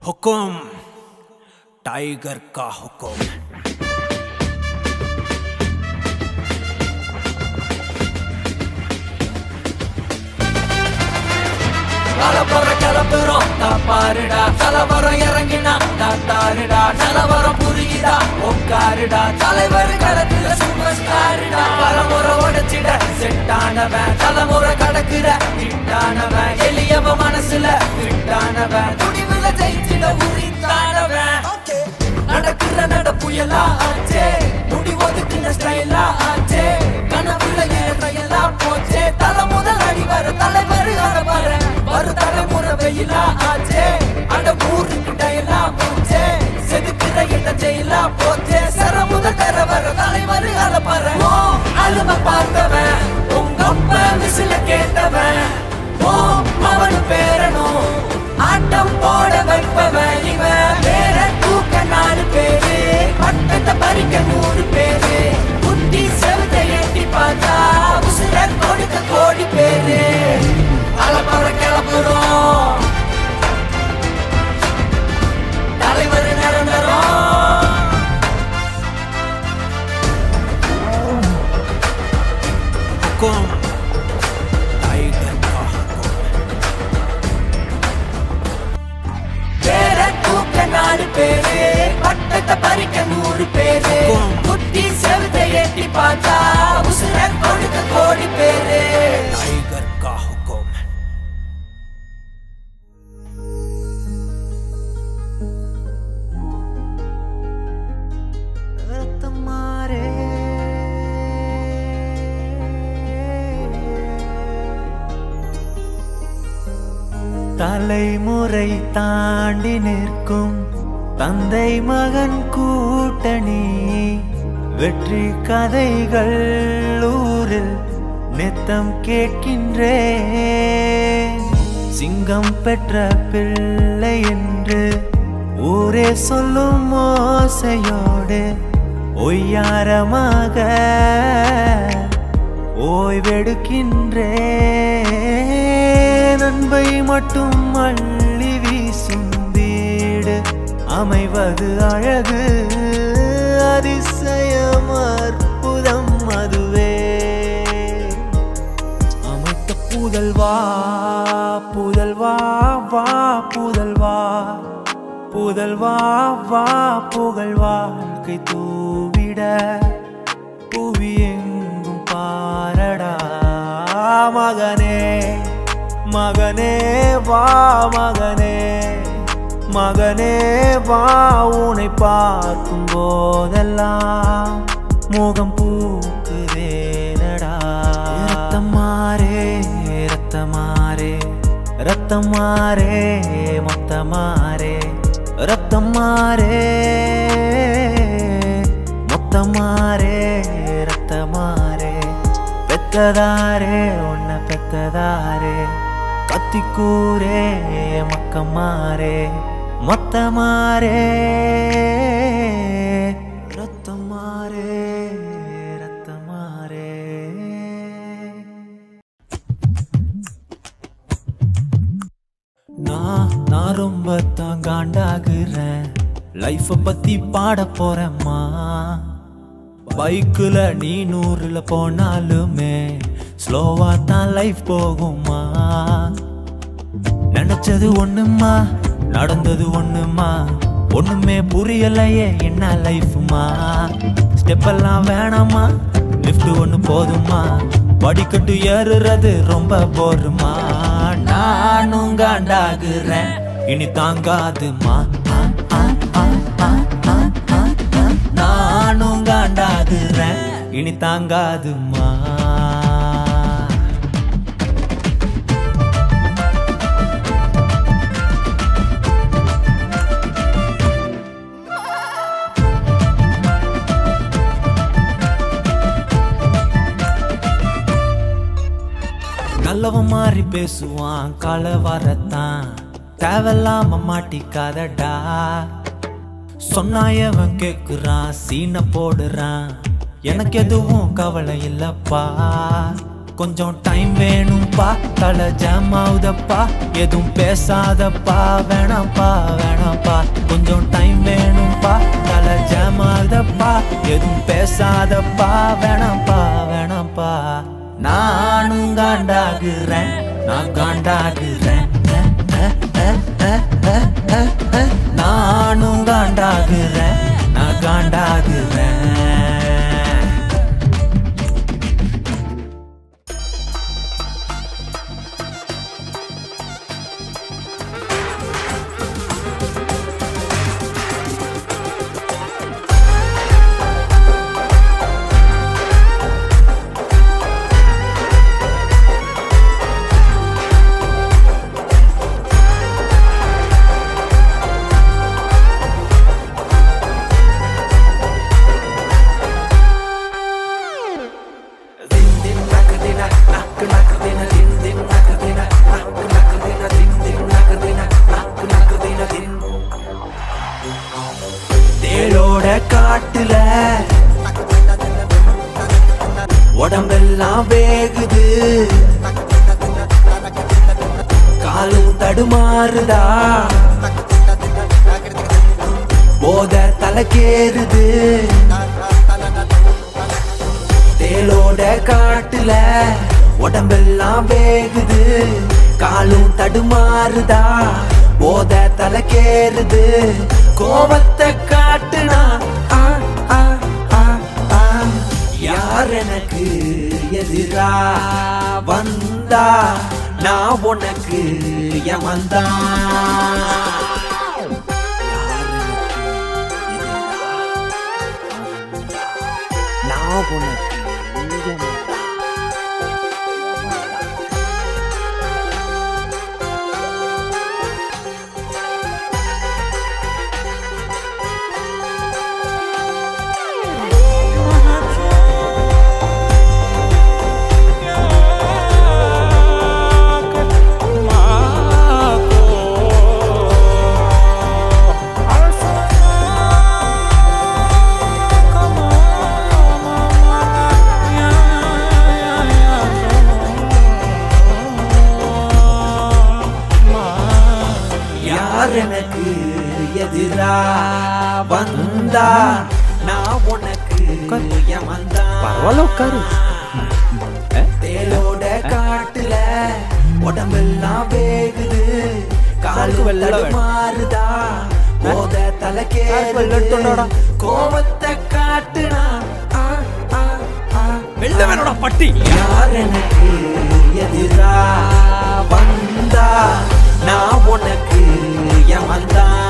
हुकुम tiger का हुकुम கலப்பற கிளப்புறோம் தப்பாருடா கலவரம் இறங்கினா தத்தாருடா கலவரம் புரியுதா உட்காருடா தலைவர் களத்துல சூப்பர் ஸ்டாருடா பலமுறை உடைச்சிட செட்டானவன் தலைமுறை கடக்குற திட்டானவன் எளியவ மனசுல விட்டானவன் துணிவுல ஜெயிச்சிட உரித்தானவன் நடக்கிற நட புயலா ஆச்சே முடி ஒதுக்குன ஸ்டைலா ஆச்சே கனவுல ஏறையலா போச்சே தலை முதல் அடி வர தலைவர் அட வர வரு தலைமுறை வெயிலா ஆச்சே அட ஊருக்கு டயலா போச்சே செதுக்கிற என்ன ஜெயிலா போச்சே சர முதல் தர வர தலைவர் அட பர அழுவ பார்த்தவன் உங்க அப்ப விசில கேட்டவன் ஓ அவனு பேரனும் ஆட்டம் போட வைப்பவன் இவன் பேர தூக்க நாலு பேரு பட்டத்தை பறிக்க நூறு பேரு புத்தி செவத்தை எட்டி பார்த்தா உசுர கொடுக்க கோடி பேரு அலப்பற கிளப்புறோம் தலைவர் நிரந்தரம் हुकुम टाइगर का हुकुम பேர தூக்க நாலு பேரு பட்டத்தை பறிக்க நூறு பேரு புத்தி செவத்தை எட்டி பார்த்தா உசுர கொடுக்க கோடி பேரு टाइगर का हुकुम தலைமுறை தாண்டி நிற்கும் தந்தை மகன் கூட்டணி வெற்றி கதைகள் ஊரில் நித்தம் கேட்கின்றேன் சிங்கம் பெற்ற பிள்ளை என்று ஊரே சொல்லும் ஓசையோடு ஒய்யாரமாக ஓய்வெடுக்கின்றேன் அன்பை மட்டும் அள்ளி வீசும் வீடு அமைவது அழகு அதிசயம் அற்புதம் அதுவே அமைத்த புதல்வா புதல்வா வா புதல்வா புதல்வா வா புகழ் வாழ்க்கை தூவிட புவி எங்கும் பாரடா மகனே மகனே வா மகனே மகனே வா உன்னை பார்க்கும் போதெல்லாம் முகம் பூக்குதேனடா ரத்தமாரே ரத்தமாரே ரத்தமாரே மொத்தமாரே ரத்தமாரே மொத்தமாரே ரத்தமாரே பெத்ததாரே உன்ன பெத்ததாரே கத்திக்கூரே மக்கமாரே மொத்தமாரே ரத்தமாரே ரத்தமாரே நான் நான் ரொம்ப தான் காண்டாகுறேன் லைஃப பத்தி பாட போறேம்மா பைக்குல நீ நூறுல போனாலுமே ஸ்லோவா தான் லைஃப் போகுமா நினைச்சது ஒண்ணுமா நடந்தது ஒண்ணுமா ஒண்ணுமே புரியலையே என்ன லைஃப்மா ஸ்டெப் எல்லாம் வேணாமா லிஃப்ட் ஒண்ணு போதுமா படிக்கட்டு ஏறுறது ரொம்ப போருமா நானும் காண்டாகுறேன் இனி தாங்காதுமா ஆ, ஆ, ஆ, ஆ, ஆ, ஆ, ஆ. நானும் காண்டாகுறேன் இனி தாங்காதுமா நல்லவன் மாதிரி பேசுவான் கலவரத்தான் தேவையில்லாம மாட்டிக்காதடா சொன்னாயவன் கேக்குறான் சீனை போடுறான் எனக்கு எதுவும் கவலை இல்லப்பா கொஞ்சம் டைம் வேணும்பா தலை ஜாம் ஆகுதப்பா எதுவும் பேசாதப்பா வேணாம்ப்பா வேணாம்ப்பா எதுவும் பேசாதப்பா வேணாம்ப்பா வேணாம்ப்பா நானும் காண்டாகுறேன் நான் காண்டாகுறேன் அஹ், அஹ், அஹ், அஹ், அஹ், அஹ். நானும் காண்டாகுறேன் நான் காண்டாகுறேன் தேளோட காட்டுல உடம்பெல்லாம் வேகுது காலும் தடுமாறுதா போத தலைக்கேறுது தேளோட காட்டுல உடம்பெல்லாம் வேகுது காலும் தடுமாறுதா போத தலைக்கேறுது கோபத்தை காட்டுனா ஆ, ஆ, ஆ, ஆ. யார் எனக்கு எதிரா வந்தா நான் உனக்கு யமந்தா நான் உனக்கு யமந்தா. யார் எனக்கு எதிரா வந்தா நான் உனக்கு யமந்தா பரவாயில்ல உட்காரு தேலோட காட்டுல உடம்பெல்லாம் வேகுது காலுக்கு வெள்ளை வேணும். மாறுதா போத காலுக்கு வெள்ளை எடுத்துட்டு தலைக்கே கோபத்தை காட்டுனா ஆ, ஆ, ஆ, வெள்ள வேணோட பட்டி யார் எனக்கு எதிரா வந்தா நான் உனக்கு யமந்தா